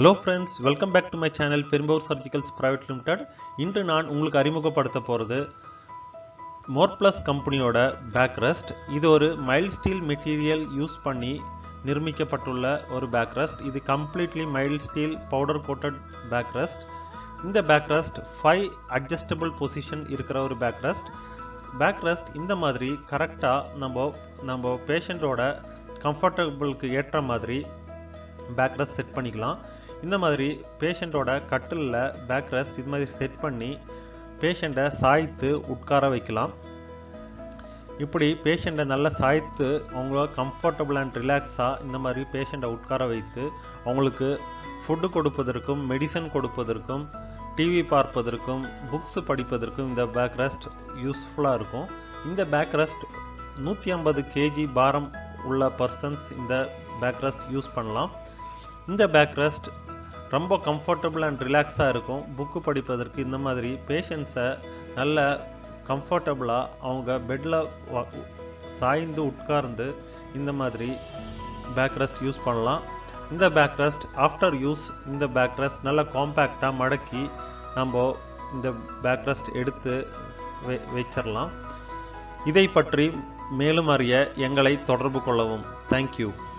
hello friends welcome back to my channel Perumbur surgicals private limited இன்று நான் உங்களுக்கு அறிமுகப்படுத்த போகிறது மோர் ப்ளஸ் கம்பெனியோட பேக் ரெஸ்ட் இது ஒரு மைல்ட் ஸ்டீல் மெட்டீரியல் யூஸ் பண்ணி நிர்மிக்கப்பட்டுள்ள ஒரு பேக் ரெஸ்ட் இது completely mild steel powder coated back rest இந்த back rest five adjustable position இருக்கிற ஒரு பேக் ரெஸ்ட் பேக் ரெஸ்ட் இந்த மாதிரி கரெக்டாக நம்ம நம்ம பேஷண்ட்டோட கம்ஃபர்டபுளுக்கு ஏற்ற மாதிரி பேக் ரெஸ்ட் செட் பண்ணிக்கலாம் இந்த மாதிரி பேஷண்ட்டோட கட்டிலில் பேக் ரெஸ்ட் இது மாதிரி செட் பண்ணி பேஷண்ட்டை சாய்த்து உட்கார வைக்கலாம் இப்படி பேஷண்ட்டை நல்லா சாய்த்து அவங்கள கம்ஃபர்டபுள் அண்ட் ரிலாக்ஸாக இந்த மாதிரி பேஷண்ட்டை உட்கார வைத்து அவங்களுக்கு ஃபுட்டு கொடுப்பதற்கும் மெடிசன் கொடுப்பதற்கும் டிவி பார்ப்பதற்கும் புக்ஸ் படிப்பதற்கும் இந்த பேக் ரெஸ்ட் யூஸ்ஃபுல்லாக இருக்கும் இந்த பேக் ரெஸ்ட் நூற்றி ஐம்பது கேஜி பாரம் உள்ள பர்சன்ஸ் இந்த பேக் ரெஸ்ட் யூஸ் பண்ணலாம் இந்த பேக் ரெஸ்ட் ரொம்ப கம்ஃபர்டபுள் அண்ட் ரிலாக்ஸாக இருக்கும் புக்கு படிப்பதற்கு இந்த மாதிரி பேஷண்ட்ஸை நல்ல கம்ஃபர்டபுளாக அவங்க பெட்டில் சாய்ந்து உட்கார்ந்து இந்த மாதிரி பேக் ரெஸ்ட் யூஸ் பண்ணலாம் இந்த பேக் ரெஸ்ட் ஆஃப்டர் யூஸ் இந்த பேக் ரெஸ்ட் நல்லா காம்பேக்டாக மடக்கி நம்ம இந்த பேக் ரெஸ்ட் எடுத்து வை வச்சிடலாம் இதை பற்றி மேலும் அறிய எங்களை தொடர்பு கொள்ளவும் தேங்க்யூ